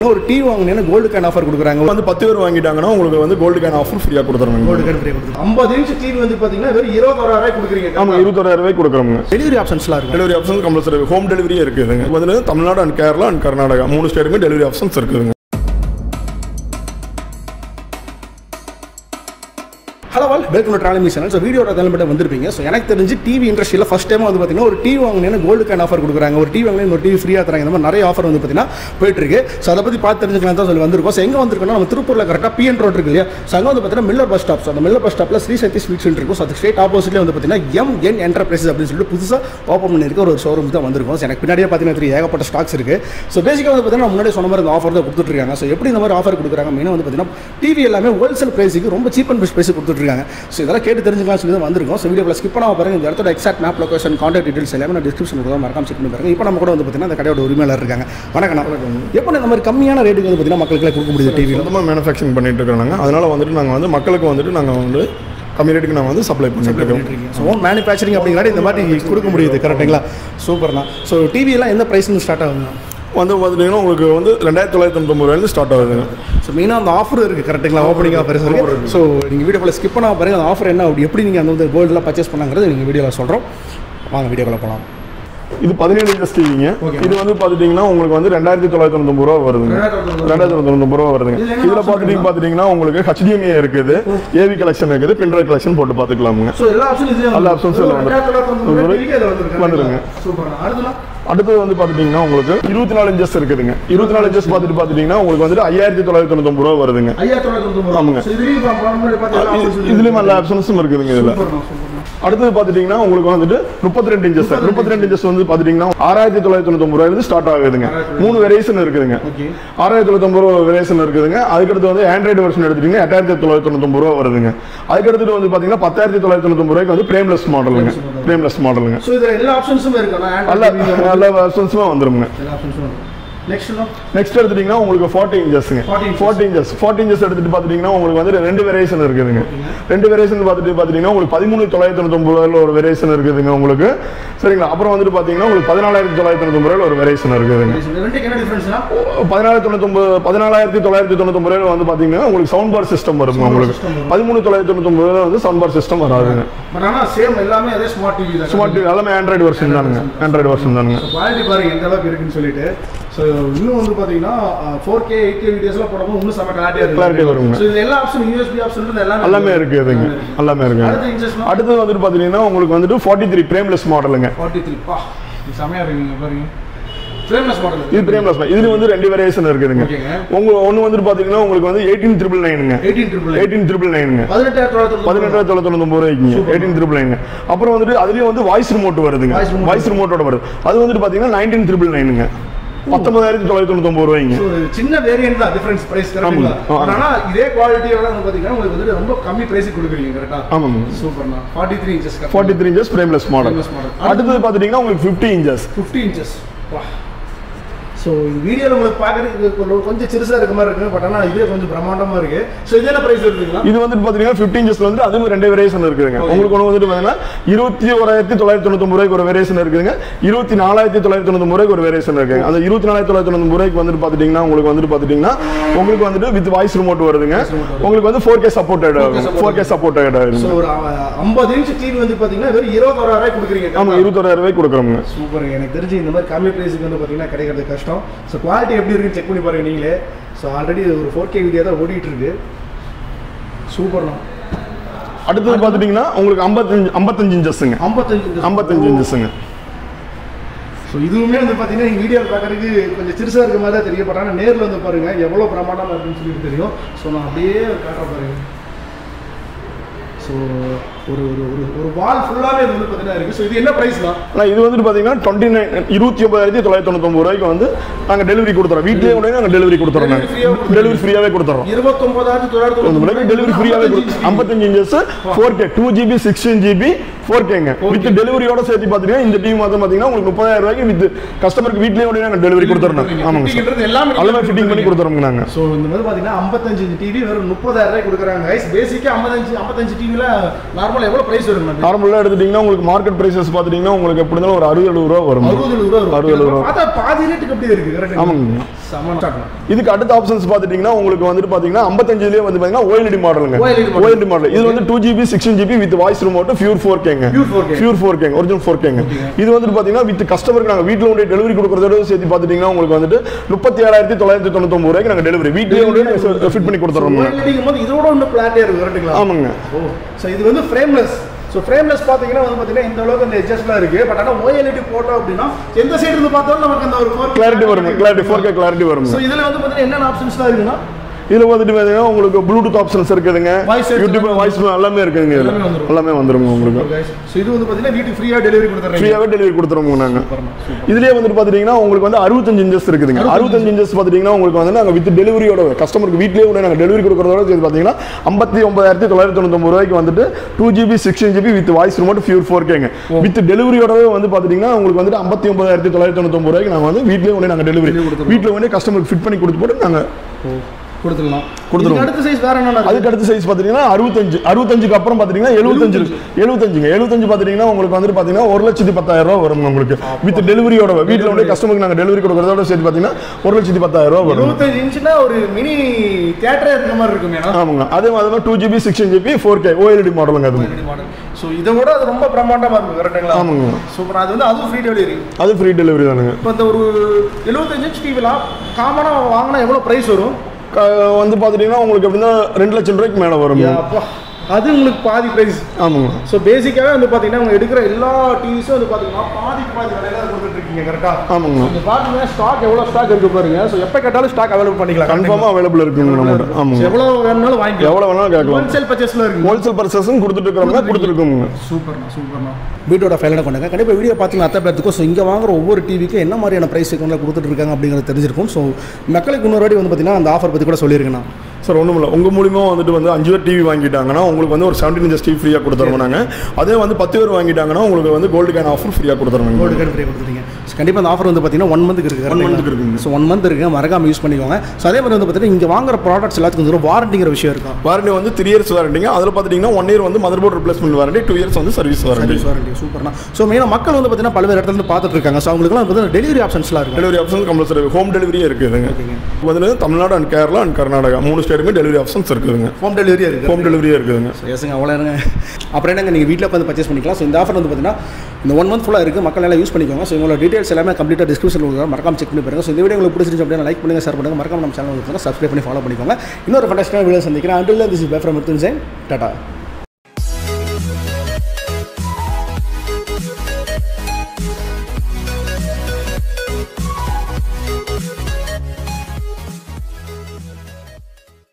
ஒரு டிவி வாங்கினீங்கன்னா gold can offer கொடுக்குறாங்க வந்து பத்து பேர் வாங்கிட்டாங்கன்னா உங்களுக்கு வந்து கோல்டு கேன் ஆஃபர் ஃப்ரீயாக கொடுத்துருவாங்க கோல்டு கேன் ஃப்ரீ கொடுக்குறாங்க ஐம்பது இன்ச் டிவி வந்து பார்த்தீங்கன்னா வெறும் இருபத்தோராயிரம் கொடுக்குறீங்க ஆமாம் இருபத்தோராயிரம் ரூபாய் கொடுக்குறோங்க டெலிவரி ஆப்ஷன்ஸ்லாம் இருக்கும் டெலிவரி ஆப்ஷன் கம்பல்சரி ஹோம் டெலிவரியே இருக்குதுங்க இது வந்து தமிழ்நாடு அண்ட் கேரளா அண்ட் கர்நாடகா மூணு ஸ்டேட்டுமே டெலிவரி ஆப்ஷன்ஸ் இருக்குதுங்க hello all welcome to travelling channel so வீடியோட தலைமையிட்ட வந்திருப்பீங்க ஸோ எனக்கு தெரிஞ்சு டிவி இண்டஸ்ட்ரியில் ஃபஸ்ட் டைம் வந்து பார்த்தீங்கன்னா ஒரு டிவி வாங்கினீங்கன்னா கோல்டு கேன் ஆஃபர் கொடுக்குறாங்க ஒரு டிவி வாங்கினா ஒரு டிவி ஃப்ரீயாக தராங்க இந்த மாதிரி நிறைய ஆஃபர் வந்து பார்த்தீங்கன்னா போயிட்டு இருக்கு ஸோ அதை பற்றி பார்த்து தெரிஞ்சுக்கலாம் தான் சொல்லி வந்திருக்கோம் ஸோ எங்கே வந்திருக்கோம்னா நம்ம திருப்பூரில் கரெக்டாக பிஎன் ரோட் இருக்கு இல்லையா ஸோ அங்கே வந்து பார்த்தீங்கன்னா மில்லர் பஸ் ஸ்டாப் ஸோ அந்த மில்லர் பஸ் ஸ்டாப்பில் ஸ்ரீ சக்தி ஸ்வீட் சென்டர் இருக்கும் ஸோ அது ஸ்ட்ரேட் ஆப்போசிட்லேயே வந்து பார்த்தீங்கன்னா எம் என் என்டர்பிரைசஸ் அப்படின்னு சொல்லிட்டு புதுசாக ஓப்பன் பண்ணியிருக்க ஒரு ஷோரூம் தான் வந்திருக்கும் ஸோ எனக்கு பின்னாடியே பார்த்தீங்கன்னா தெரியும் ஏகப்பட்ட ஸ்டாக்ஸ் இருக்குது ஸோ பேசிக்காக வந்து பார்த்தீங்கன்னா முன்னாடி சொன்ன மாதிரி இந்த ஆஃபர் தான் கொடுத்துட்ருக்காங்க ஸோ எப்படி இந்த மாதிரி ஆஃபர் கொடுக்குறாங்க மெயினாக வந்து பார்த்தீங்கன்னா டிவி எல்லாமே ஹோல்சேல் ப்ரைஸுக்கு ரொம்ப சீப் அண்ட் பெஸ்ட் ப்ரைஸ் கொடுத்துட்ருக்காங்க ஸோ இதெல்லாம் கேட்டு தெரிஞ்சுக்கலாம் சொல்லி தான் வந்திருக்கோம் ஸோ வீடியோவில் ஸ்கிப் பண்ணாம பாருங்க இந்த இடத்தோட exact map location contact details எல்லாமே நான் டிஸ்கிரிப்ஷன் கொடுத்தா மறக்காம செக் பண்ணி பாருங்க இப்போ நம்ம கூட வந்து பார்த்தீங்கன்னா அந்த கடையோட உரிமையாளர் இருக்காங்க வணக்கம் எப்போ இந்த மாதிரி கம்மியான ரேட்டுக்கு வந்து பார்த்தீங்கன்னா மக்களுக்கு கொடுக்க முடியுது டிவியில் சொந்தமாக மேனுஃபேக்சரிங் பண்ணிட்டு இருக்கிறாங்க அதனால வந்துட்டு நாங்கள் வந்து மக்களுக்கு வந்துட்டு நாங்கள் வந்து கம்மி ரேட்டுக்கு நாங்கள் வந்து சப்ளை பண்ணிட்டு இருக்கோம் ஸோ ஓன் மேனுஃபேக்சரிங் அப்படிங்கிறாடி இந்த மாதிரி கொடுக்க முடியுது கரெக்டுங்களா சூப்பர்ண்ணா ஸோ டிவியெல்லாம் எந்த ப்ரைஸ்னு ஸ்டார்ட் ஆகுதுண்ணா வந்து பார்த்தீங்கன்னா உங்களுக்கு வந்து ரெண்டாயிரத்தி தொள்ளாயிரத்தி தொண்ணூறு ரூபாயிலேருந்து ஸ்டார்ட் ஆகுதுங்க ஸோ மெயினாக அந்த ஆஃபர் இருக்குது கரெக்டுங்களா ஓப்பனிங் ஆஃபர் இருக்குது ஸோ நீங்கள் வீடியோக்குள்ள ஸ்கிப் பண்ணாம பாருங்க அந்த ஆஃபர் என்ன அப்படி எப்படி நீங்கள் அந்த வந்து கோல்டெலாம் பர்ச்சேஸ் பண்ணாங்கிறது நீங்கள் வீடியோவில் சொல்கிறோம் வாங்க வீடியோக்குள்ள போகலாம் இது பதினேழு இன்ச்சஸ் டிவிங்க Okay. இது வந்து பார்த்துட்டிங்கன்னா உங்களுக்கு வந்து ரெண்டாயிரத்தி தொள்ளாயிரத்தி தொண்ணூறு ரூபா வருதுங்க ரெண்டாயிரத்தி தொண்ணூறு ரூபா வருதுங்க இதுல என்ன இதில் option பார்த்துட்டீங்க பார்த்துட்டிங்கன்னா உங்களுக்கு ஹெச்டிஎம்ஏ இருக்குது ஏவி கலெக்ஷன் இருக்குது பின்ட்ரைவ் கலெக்ஷன் போட்டு பார்த்துக்கலாமுங்க ஸோ எல்லா ஆப்ஷன் இதுலேயே எல்லா options இதுல வந்துருக்கு. வந்துருங்க. சூப்பர் அடுத்துலாம் அடுத்தது வந்து பார்த்துட்டிங்கன்னா உங்களுக்கு இருபத்தி நாலு இன்ச்சஸ் இருக்குதுங்க இருபத்தி நாலு இன்ச்சஸ் பார்த்துட்டு பார்த்துட்டிங்கன்னா உங்களுக்கு வந்துட்டு ஐயாயிரத்தி தொள்ளாயிரத்தி தொண்ணூத்தொம்பது ரூபா வருதுங்க ஐயா தொள்ளாயிரத்தி ஆமாங்க. இதுலேயும் இதுலேயும் எல்லா ஆப்ஷன்ஸும் இருக்குதுங்க இதில் அடுத்தது பார்த்துட்டிங்கன்னா உங்களுக்கு வந்துட்டு முப்பத்தி ரெண்டு இன்ச்சஸ் முப்பத்தி ரெண்டு இன்ச்சஸ் வந்து பார்த்துட்டிங்கன்னா ஆறாயிரத்தி தொள்ளாயிரத்தி தொண்ணூத்தொம்பது ரூபாயிலிருந்து ஸ்டார்ட் ஆகுதுங்க மூணு வெரைசன் இருக்குதுங்க ஓகே ஆறாயிரத்தி தொள்ளாயிரத்தி ரூபா வெரைசன் இருக்குதுங்க அதுக்கடுத்து வந்து ஆண்ட்ராய்டு வெர்ஷன் எடுத்துட்டீங்கன்னா எட்டாயிரத்தி தொள்ளாயிரத்தி தொண்ணூத்தொம்பது ரூபா வருதுங்க அதுக்கடுத்து வந்து பார்த்தீங்கன்னா பத்தாயிரத்தி தொள்ளாயிரத்தி தொண்ணூத்தொம்பது ரூபாய்க்கு வந்து பிரேம்லெஸ் மாடலுங்க பிரேம்லெஸ் மாடலுங்க ஸோ இதில் எல்லா ஆப்ஷன்ஸும் இருக்குண்ணா நல்ல நல்ல வெர்ஷன்ஸுமே வந்துருங்க எல்லா ஆப்ஷன்ஸும் நெக்ஸ்ட் நெக்ஸ்ட் எடுத்துட்டீங்கன்னா உங்களுக்கு ஃபார்ட்டி இன்ச்சஸ்ங்க 40 inches. Forty inches forty inches எடுத்துட்டு பார்த்துட்டீங்கன்னா உங்களுக்கு வந்து ரெண்டு வெரைசன் இருக்குதுங்க ரெண்டு வெரைசன் பார்த்துட்டு பார்த்தீங்கன்னா உங்களுக்கு பதிமூணு தொள்ளாயிரத்தி தொண்ணூத்தொம்பது ரூபாயில ஒரு வெரைசன் இருக்குதுங்க உங்களுக்கு சரிங்களா அப்புறம் வந்துட்டு பார்த்தீங்கன்னா உங்களுக்கு பதினாலாயிரத்தி தொள்ளாயிரத்தி தொண்ணூத்தொம்பது ரூபாயில ஒரு வெரைசன் இருக்குதுங்க ரெண்டுக்கு என்ன டிஃப்ரென்ஸ்னா பதினாயிரத்தி தொண்ணூத்தொம்பது பதினாலாயிரத்தி தொள்ளாயிரத்தி தொண்ணூத்தொம்பது ரூபாயில வந்து பார்த்தீங்கன்னா உங்களுக்கு சவுண்ட் பார் சிஸ்டம் வருங்க உங்களுக்கு system வரும். பதிமூணு தொள்ளாயிரத்தி தொண்ணூத்தொம்பது ரூபாயில வந்து சவுண்ட் பார் சிஸ்டம் வராதுங்க பட் ஆனால் சேம் எல்லாமே அதே ஸ்மார்ட் டிவி தான் ஸ்மார்ட் டிவி எல்லாமே ஆண்ட்ராய்டு வெர்ஷன் தானுங்க ஆண்ட்ராய்டு வெர்ஷன் தானுங்க குவாலிட்டி பாருங்க எந்த அளவுக்கு இருக்குன்னு சொல்லிட்டு ஸோ இன்னும் வந்து பார்த்தீங்கன்னா ஃபோர் கே எயிட் கே வீடியோஸ்லாம் போடும்போது இன்னும் செம்ம கிளாரிட்டியாக இருக்கு Clarity வருங்க. ஸோ இது எல்லா ஆப்ஷன் யூஎஸ்பி ஆப்ஷன் இருந்து எல்லாமே எல்லாமே இருக்குதுங்க எல்லாமே இருக்குங்க அடுத்த இன்ச்சஸ்னா அடுத்தது வந்துட்டு பார்த்தீங்கன்னா உங்களுக்கு வந்துட்டு ஃபார்ட்டி த்ரீ பிரேம்லெஸ் மாடலுங்க ஃபார்ட்டி த்ரீ பா இது செமையாக இருக்குங்க பாருங்க ஃப்ரேம்லெஸ் மாடல் இது பிரேம்லெஸ் இதுல வந்து ரெண்டு வேரியேஷன் இருக்குதுங்க ஓகேங்க உங்க ஒன்று வந்துட்டு பார்த்தீங்கன்னா உங்களுக்கு வந்து எயிட்டீன் ட்ரிபிள் நைனுங்க எயிட்டீன் ட்ரிபிள் எயிட்டீன் ட்ரிபிள் நைனுங்க பதினெட்டாயிரத்தி தொள்ளாயிரத்தி பதினெட்டாயிரத்தி தொள்ளாயிரத்தி தொண்ணூத்தொம்பது ரூபாய்க்குங்க எயிட்டீன் ட்ரிபிள் நைனுங்க அப்புறம் வந்துட்டு அதுலயும் வந்து வாய்ஸ் ரிமோட் வருதுங்க Voice remote. வாய்ஸ் ரிமோட்டோட வருது அது வந்துட்டு பார்த்தீங்கன்னா நைன்டீன் ட்ரிபிள் நைனுங்க பத்தொன்பதாயிரத்தி தொள்ளாயிரத்தி தொண்ணூத்தொம்பது ரூபாய்ங்க ஸோ சின்ன வேரியன்ட் தான் டிஃபரன்ஸ் பிரைஸ் கரெக்டுங்களா ஆமாங்க. ஆ. ஆனால் இதே குவாலிட்டியோட வந்து பார்த்தீங்கன்னா உங்களுக்கு வந்து ரொம்ப கம்மி பிரைஸுக்கு கொடுக்குறீங்க கரெக்டாக ஆமாங்க சூப்பர்ண்ணா forty three inches forty three inches frameless model Frameless model. அடுத்தது பார்த்துட்டீங்கன்னா உங்களுக்கு ஃபிஃப்டி இன்ச்சஸ் ஃபிஃப்டி இன்ச்சஸ் வா ஸோ இந்த வீடியோவில் உங்களுக்கு பார்க்குறது இது கொஞ்சம் கொஞ்சம் சிறுசாக இருக்க மாதிரி இருக்கு பட் ஆனால் இதே கொஞ்சம் பிரம்மாண்டமாக இருக்கு ஸோ இது என்ன ப்ரைஸ் இருக்குங்களா இது வந்துட்டு பாத்தீங்கன்னா 15 இன்ச்சஸ்ல வந்து அதுவும் ரெண்டு வேரியேஷன் இருக்குதுங்க உங்களுக்கு ஒன்று வந்துட்டு பாத்தீங்கன்னா இருபத்தி ஓராயிரத்தி தொள்ளாயிரத்தி தொண்ணூத்தொம்பது ரூபாய்க்கு ஒரு வேரியேஷன் இருக்குதுங்க இருபத்தி நாலாயிரத்தி தொள்ளாயிரத்தி தொண்ணூத்தொம்பது ரூபாய்க்கு ஒரு வேரியேஷன் இருக்குங்க அந்த இருபத்தி நாலாயிரத்தி தொள்ளாயிரத்தி தொண்ணூத்தொம்பது ரூபாய்க்கு வந்துட்டு பாத்துட்டீங்கன்னா உங்களுக்கு வந்துட்டு பாத்துட்டீங்கன்னா உங்களுக்கு வந்துட்டு வித் வாய்ஸ் ரிமோட் வருதுங்க உங்களுக்கு வந்து ஃபோர் கே சப்போர்ட்டட் ஆகும் ஃபோர் கே சப்போர்ட்டட் ஸோ ஆகும் ஒரு ஐம்பது இன்ச் டிவி வந்து பார்த்தீங்கன்னா வெறும் இருபத்தோராயிரம் கொடுக்குறீங்க ஆமா இருபத்தோராயிரம் ரூபாய்க்கு கொடுக்குறோங்க சூப்பர் எனக்கு தெரிஞ்சு இந்த மாதிரி கம்மி ப்ரைஸுக்கு வந்து பார்த்தீங்கன்னா கிடைக்கிறது கஷ்டம் ஸோ குவாலிட்டி எப்படி இருக்குன்னு செக் பண்ணி பாருங்க நீங்களே ஸோ ஆல்ரெடி ஒரு ஃபோர் கே வீடியோ தான் ஓடிட்டு இருக்கு சூப்பர்ண்ணா அடுத்தது பாத்துட்டீங்கன்னா உங்களுக்கு ஐம்பத்தஞ்சு ஐம்பத்தஞ்சு இன்ச்சஸ்ங்க ஐம்பத்தஞ்சு ஐம்பத்தஞ்சு இன்ச்சஸ்ங்க ஸோ இதுவுமே வந்து பார்த்தீங்கன்னா நீங்கள் வீடியோவில் பார்க்குறதுக்கு கொஞ்சம் சிறுசாக இருக்க மாதிரி தான் தெரியும் பட் ஆனால் நேரில் வந்து பாருங்க எவ்வளோ பிரமாண்டமாக இருக்குன்னு சொல்லிட்டு தெரியும் ஸோ நான் அப்படியே காட்டுற பாருங்க ஸோ ஒரு ஒரு ஒரு ஒரு வால் ஃபுல்லாகவே இது வந்து பார்த்தீங்கன்னா இருக்குது ஸோ இது என்ன ப்ரைஸ் தான் ஆனால் இது வந்துட்டு பார்த்தீங்கன்னா டுவெண்ட்டி நைன் இருபத்தி ஒன்பதாயிரத்தி தொள்ளாயிரத்தி தொண்ணூத்தொம்பது ரூபாய்க்கு வந்து நாங்கள் டெலிவரி கொடுத்துறோம் வீட்லேயே உடனே நாங்கள் டெலிவரி கொடுத்துறோம் Delivery free-ஆ நாங்கள் டெலிவரி ஃப்ரீயாகவே கொடுத்துறோம் இருபத்தொன்பதாயிரத்தி தொள்ளாயிரத்தி அந்த முறைக்கு டெலிவரி ஃப்ரீயாகவே கொடுத்து ஐம்பத்தஞ்சு inches four K two GB sixteen GB four கேங்க வித் டெலிவரியோட சேர்த்து பார்த்தீங்கன்னா இந்த டிவி மாதம் பார்த்தீங்கன்னா உங்களுக்கு முப்பதாயிரம் ரூபாய்க்கு வித் கஸ்டமருக்கு வீட்லேயே உடனே நாங்கள் டெலிவரி கொடுத்துறோம் ஆமாங்க சார் ஃபிட்டிங்ன்றது எல்லாமே எல்லாமே ஃபிட்டிங் பண்ணி கொடுத்துறோங்க நாங்கள் ஸோ இந்த மாதிரி பார்த்தீங்கன்னா ஐம்பத்தஞ்சு டிவி வெறும் முப்பதாயிரம் ரூபாய் கொடுக்குறாங்க கைஸ் பேசிக்காக ஐம்பத்தஞ்சு ஐம்பத்தஞ்சு டிவியில் நார்மலாக நார்மலாக எவ்வளோ ப்ரைஸ் வரும் மேம் நார்மலாக எடுத்துட்டீங்கன்னா உங்களுக்கு மார்க்கெட் ப்ரைஸஸ் பார்த்துட்டீங்கன்னா உங்களுக்கு எப்படி இருந்தாலும் ஒரு அறுபது எழுபது ரூபா வரும் அறுபது எழுபது ரூபா வரும். அறுபது எழுபது ரூபா. பார்த்தா பாதி ரேட்டுக்கு எப்படி இருக்கு கரெக்ட் ஆமாங்க செம ஸ்டார்ட் இதுக்கு அடுத்த ஆப்ஷன்ஸ் பார்த்துட்டீங்கன்னா உங்களுக்கு வந்துட்டு பார்த்தீங்கன்னா ஐம்பத்தஞ்சுலேயே வந்து பார்த்தீங்கன்னா ஓஎல்டி மாடலுங்க OLED model. ஓஎல்டி மாடல் இது வந்து two GB sixteen GB with voice remote pure four கேங்க Pure 4K. ஃபியூர் ஃபோர் கேங்க ஒரிஜினல் ஃபோர் கேங்க இது வந்துட்டு பார்த்தீங்கன்னா வித் கஸ்டமருக்கு நாங்கள் வீட்டில் கொண்டு டெலிவரி கொடுக்குறதோட சேர்த்து பார்த்துட்டீங்கன்னா உங்களுக்கு வந்துட்டு முப்பத்தி ஏழாயிரத்தி தொள்ளாயிரத்தி தொண்ணூத்தொம்பது ரூபாய்க்கு நாங்கள் டெலிவரி வீட்லேயே கொண்டு ஃபிட் பண்ணி கொடுத்துறோம் ஓஎல்இடிங்கும் போது இதோட இன்னும் கிளாரிட்டியாக இருக்கு கரெக்ட்டுங்களா ஆமாங்க ஓ ஸோ இது வந்து ஃப்ரேம்லெஸ் ஸோ ஃப்ரேம்லெஸ் பார்த்தீங்கன்னா வந்து பார்த்தீங்கன்னா இந்த அளவுக்கு அந்த எட்ஜஸ்ட்லாம் இருக்கு பட் ஆனால் ஓஎல்இடி போட்டோம் அப்படின்னா எந்த சைடு இருந்து பார்த்தாலும் நமக்கு அந்த ஒரு ஃபோர் கிளாரிட்டி வரும் கிளாரிட்டி ஃபோர் கே கிளாரிட்டி வரும் ஸோ இதில் வந்து பார்த்தீங்கன்னா என்னென்ன ஆப்ஷன்ஸ்லாம் இருக்குன்னா இதுல வந்துட்டு பார்த்தீங்கன்னா உங்களுக்கு ப்ளூடூத் ஆப்ஷன்ஸ் இருக்குதுங்க Voice search யூடியூப் வாய்ஸ் எல்லாமே இருக்குதுங்க இதுல எல்லாமே வந்துரும். எல்லாமே வந்துருங்க உங்களுக்கு ஸோ இது வந்து பார்த்தீங்கன்னா வீட்டுக்கு ஃப்ரீயாக டெலிவரி கொடுத்துட்றீங்க ஃப்ரீயாவே டெலிவரி கொடுத்துருவோம் நாங்க இதுலயே வந்துட்டு பாத்துட்டீங்கன்னா உங்களுக்கு வந்து அறுபத்தஞ்சு இன்ச்சஸ் இருக்குதுங்க அறுபத்தஞ்சு இன்ச்சஸ் பாத்துட்டீங்கன்னா உங்களுக்கு வந்து நாங்க வித் டெலிவரியோட கஸ்டமருக்கு வீட்லயே கூட நாங்க டெலிவரி கொடுக்கறதோட சேர்த்து பாத்தீங்கன்னா ஐம்பத்தி ஒன்பதாயிரத்தி தொள்ளாயிரத்தி தொண்ணூத்தொம்பது ரூபாய்க்கு வந்துட்டு two GB sixteen GB with voice remote pure four கேங்க வித் டெலிவரியோடவே வந்து பாத்துட்டீங்கன்னா உங்களுக்கு வந்துட்டு ஐம்பத்தி ஒன்பதாயிரத்தி தொள்ளாயிரத்தி தொண்ணூத்தொம்பது ரூபாய்க்கு நாங்க வந்து வீட்லயே கொண்டு நாங்க டெலிவரி வீட்ல வந்து கஸ்டமருக்கு ஃபிட் பண்ணி கொடுத்து போட்டு நாங்க கொடுத்துடலாம் கொடுத்துருவோம். இதுக்கு அடுத்த சைஸ் வேற என்ன அதுக்கு அடுத்த சைஸ் பாத்தீங்கன்னா அறுபத்தஞ்சு அறுபத்தஞ்சுக்கு அப்புறம் பாத்தீங்கன்னா எழுபத்தஞ்சு இருக்கு எழுபத்தஞ்சுங்க எழுபத்தஞ்சு பாத்தீங்கன்னா உங்களுக்கு வந்துட்டு பாத்தீங்கன்னா ஒரு லட்சத்தி பத்தாயிரம் ரூபாய் வரும் உங்களுக்கு வித் டெலிவரியோட வீட்டில் வந்து கஸ்டமருக்கு நாங்க டெலிவரி கொடுக்கறதோட சேர்த்து பாத்தீங்கன்னா ஒரு லட்சத்தி பத்தாயிரம் ரூபாய் வரும் இருபத்தஞ்சு இன்ச்சுனா ஒரு மினி தியேட்டரே இருக்க மாதிரி இருக்கும் ஏன்னா ஆமாங்க அதே மாதிரி two GB sixteen GB four K OLED மாடலுங்க அது ஸோ இதை விட அது ரொம்ப பிரம்மாண்டமாக இருக்கும் கரெக்டுங்களா ஆமாங்க சூப்பர் அது வந்து அதுவும் ஃப்ரீ டெலிவரி அது ஃப்ரீ டெலிவரி தானுங்க இப்போ இந்த ஒரு எழுபத்தஞ்சு இன்ச் டிவிலாம் காமனாக வாங்கினா எவ்வளோ ப்ரைஸ் வரும் க- வந்து பாத்துட்டீங்கன்னா உங்களுக்கு எப்படின்னா ரெண்டு லட்சம் ரூபாய்க்கு மேல வரும் அப்பா அது உங்களுக்கு பாதி ப்ரைஸ் ஆமாங்க ஸோ பேசிக்காகவே வந்து பார்த்தீங்கன்னா அவங்க எடுக்கிற எல்லா டிவிஸும் வந்து பார்த்தீங்கன்னா பாதிக்கு பாதி விலையில தான் கொடுத்துட்டு இருக்கீங்க கரெக்டாக ஆமாங்க இந்த பார்த்தீங்கன்னா ஸ்டாக் எவ்வளோ ஸ்டாக் இருக்கு பாருங்க ஸோ எப்போ கேட்டாலும் ஸ்டாக் அவைலபிள் பண்ணிக்கலாம் கன்ஃபார்மா அவைலபிள் இருக்குங்க நம்மகிட்ட So, ஆமாங்க எவ்வளோ வேணும்னாலும் வாங்கிக்கலாம் எவ்வளவு வேணாலும் கேட்கலாம் ஹோல்சேல் பர்ச்சேஸில் இருக்கு ஹோல்சேல் பர்சஸும் கொடுத்துட்டு இருக்கிறோம்னா கொடுத்துருக்கோங்க சூப்பர்ண்ணா சூப்பர்ண்ணா வீட்டோட ஃபைலனை கொண்டாங்க கண்டிப்பாக வீடியோ பார்த்தீங்கன்னா அத்தை பேர்த்துக்கும் ஸோ இங்கே வாங்குற ஒவ்வொரு டிவிக்கும் என்ன மாதிரியான ப்ரைஸ் கொடுத்துட்டு இருக்காங்க அப்படிங்கிறது தெரிஞ்சிருக்கும் ஸோ மக்களுக்கு இன்னொரு வாட்டி வந்து பார்த்தீங்கன்னா அந்த ஆஃபர் பற்றி கூட சொல்லியிருக்கேண்ணா சார் ஒன்றும் இல்லை உங்கள் மூலியமா வந்துட்டு வந்து அஞ்சு பேர் டிவி வாங்கிட்டாங்கன்னா உங்களுக்கு வந்து ஒரு செவன்டீன் இன்ச்சஸ் டிவி ஃப்ரீயாக கொடுத்துருவோம் நாங்கள் அதே வந்து பத்து பேர் வாங்கிட்டாங்கன்னா உங்களுக்கு வந்து கோல்டு கேன் ஆஃபர் ஃப்ரீயாக கொடுத்துருவோம் கோல்டு கார்டு ஃப்ரீ கொடுத்துருங்க ஸோ கண்டிப்பாக அந்த ஆஃபர் வந்து பார்த்தீங்கன்னா ஒன் மந்த்துக்கு இருக்குது One month க்கு இருக்குங்க. ஸோ ஒன் மந்த் இருக்குது மறக்காம யூஸ் பண்ணிக்கோங்க ஸோ அதே மாதிரி வந்து பார்த்தீங்கன்னா இங்கே வாங்குற ப்ராடக்ட்ஸ் எல்லாத்துக்கும் வந்து வாரண்டிங்கிற விஷயம் இருக்கும் வாரண்டி வந்து த்ரீ இயர்ஸ் வாரண்டிங்க அதில் பார்த்துட்டிங்கன்னா ஒன் இயர் வந்து motherboard replacement warranty two years வந்து சர்வீஸ் வாரண்டி சர்வீஸ் வாரண்டி சூப்பர்ண்ணா ஸோ மெயினாக மக்கள் வந்து பார்த்தீங்கன்னா பல்வேறு இடத்துல இருந்து பார்த்துட்டு இருக்காங்க ஸோ அவங்களுக்குலாம் பார்த்தீங்கன்னா டெலிவரி ஆப்ஷன்ஸ்லாம் இருக்கும் டெலிவரி ஆப்ஷன் கம்பல்சரி ஹோம் டெலிவரியே இருக்குதுங்க இப்போ வந்து தமிழ்நாடு அண்ட் கேரளா அண்ட் கர்நாடகா மூணு ஸ்டேட்டுமே டெலிவரி ஆப்ஷன்ஸ் இருக்குதுங்க ஹோம் டெலிவரியாக இருக்குது ஹோம் டெலிவரியே இருக்குதுங்க ஸோ எஸ்ங்க அவ்வளோ இருங்க அப்புறம் என்னங்க நீங்கள் வீட்டில் உட்காந்து பர்ச்சேஸ் பண்ணிக்கலாம் ஸோ இந்த ஆஃபர் வந்து பார்த்தீங்கன்னா இந்த ஒன் மந்த் ஃபுல்லாக இருக்குது மக்கள் எல்லாம் யூஸ் பண்ணிக்கோங்க ஸோ உங்களோட டீடைல்ஸ் எல்லாமே கம்ப்ளீட்டாக டிஸ்கிரிப்ஷன் கொடுக்குறோம் மறக்காம செக் பண்ணி பாருங்க ஸோ இந்த வீடியோ உங்களுக்கு பிடிச்சிருந்துச்சு அப்படின்னா லைக் பண்ணுங்கள் ஷேர் பண்ணுங்கள் மறக்காம நம்ம சேனல் வந்து சப்ஸ்கிரைப் பண்ணி ஃபாலோ பண்ணிக்கோங்க இன்னொரு ஃபண்டாஸ்டான வீடியோ சந்திக்கிறேன் until this is bye from Tata